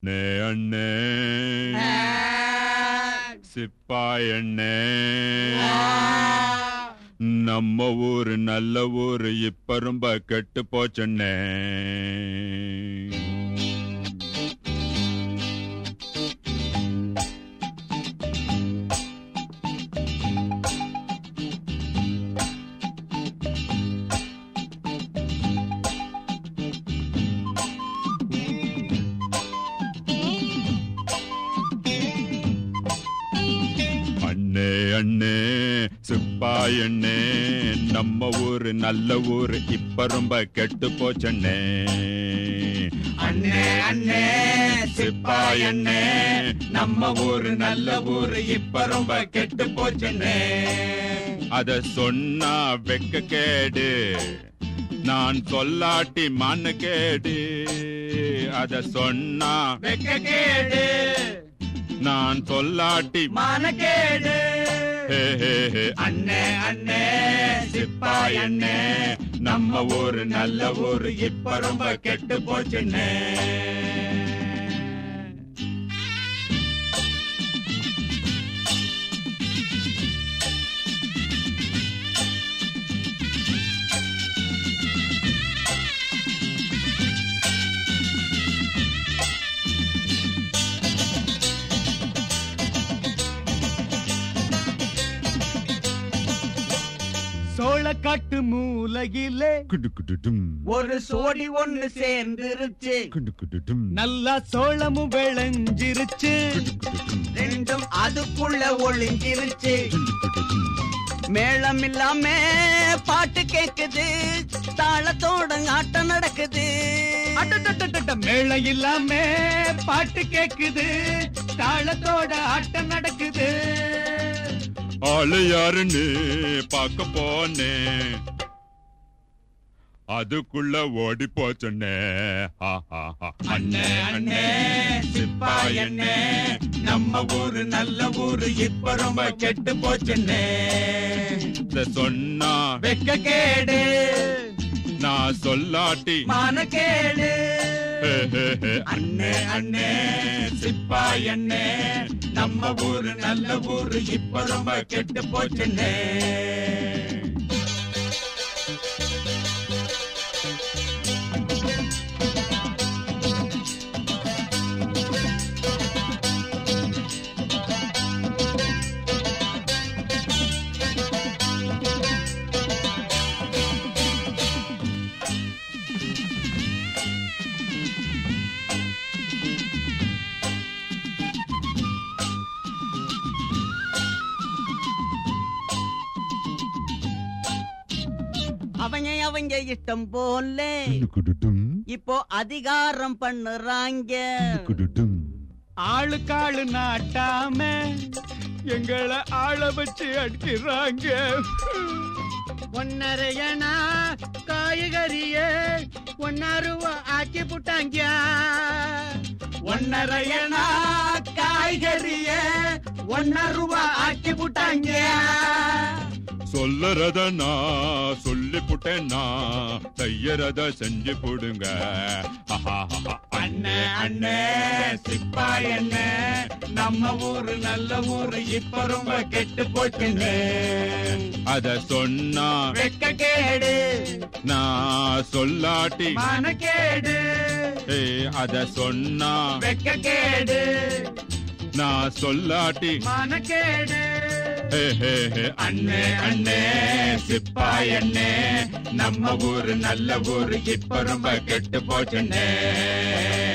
நே அண்ணே சிப்பாயண்ணே நம்ம ஊரு நல்ல ஊரு இப்ப ரொம்ப கெட்டு போச்சண்ணே அண்ணே அண்ணே சிப்பாயண்ணே நம்ம ஊரு நல்ல ஊரு இப்ப ரொம்ப கெட்டு போச்சண்ணே அண்ணே அண்ணே சிப்பாயண்ணே நம்ம ஊரு நல்ல ஊரு இப்ப ரொம்ப கெட்டு போச்சுண்ணே அத சொன்னா வெக்க கேடு நான் சொல்லாட்டி மண்ணு கேடு அத சொன்னா வெக்க கேடு நான் சொல்லாட்டி மானக்கேடு ஹே, ஹே, ஹே. அண்ணே அண்ணே சிப்பாயண்ணே நம்ம ஊரு நல்ல ஊரு இப்ப ரொம்ப கெட்டு போச்சுண்ணே சோளக்காட்டு மூலையிலே குடு குடு டும். ஒரு சோடி ஒண்ணு சேர்ந்துருச்சு குடு குடு டும். நல்லா சோளமும் விளைஞ்சிருச்சு குடு குடு டும். ரெண்டும் அதுக்குள்ள ஒளிஞ்சிருச்சு குடு குடு டும். மேளம் இல்லாம பாட்டு கேக்குது தாளத்தோட ஆட்டம் நடக்குது அடடடடட, மேளம் இல்லாம பாட்டு கேக்குது தாளத்தோட ஆட்டம் நடக்குது ஆளு யாருன்னு பார்க்க போனேன் அதுக்குள்ள ஓடி போச்சண்ணே ஹா, ஹா, ஹா. அண்ணே அண்ணே சிப்பாயண்ணே நம்ம ஊரு நல்ல ஊரு இப்ப ரொம்ப கெட்டு போச்சுண்ணே இத சொன்னா வெக்க கேடு நான் சொல்லாட்டி மானக்கேடு ஹே, ஹே, ஹே. அண்ணே அண்ணே சிப்பாயண்ணே நம்ம ஊரு நல்ல ஊரு இப்ப ரொம்ப கெட்டு போச்சுண்ணே அவங்க அவங்க இஷ்டம் போல குடு குடு டும். இப்போ அதிகாரம் பண்ணுறாங்க குடு டும். ஆளுக்காளு நாட்டாம எங்களை ஆள வச்சு அடிக்கிறாங்க ஒன்னரையனா காய்கறிய ஒன்னா ரூபா ஆக்கி புட்டாங்க ஒன்னரையனா காய்கறிய ஒன்ன ரூபா ஆக்கி புட்டாங்க சொல்லறத நான் சொல்லி புட்டேன்னா செய்யறத செஞ்சு போடுங்க ஹா, ஹா, ஹா. அண்ணே அண்ணே சிப்பாய் அண்ணே நம்ம ஊரு நல்ல ஊரு இப்ப ரொம்ப கெட்டு போச்சுண்ணே அத சொன்னா வெக்க கேடு நான் சொல்லாட்டி மானக்கேடு ஏய், அத சொன்னா வெக்க கேடு நான் சொல்லாட்டி மானக்கேடு ஹே, ஹே, ஹே. அண்ணே அண்ணே சிப்பாய் அண்ணே நம்ம ஊரு நல்ல ஊரு இப்ப ரொம்ப கெட்டு போச்சுண்ணே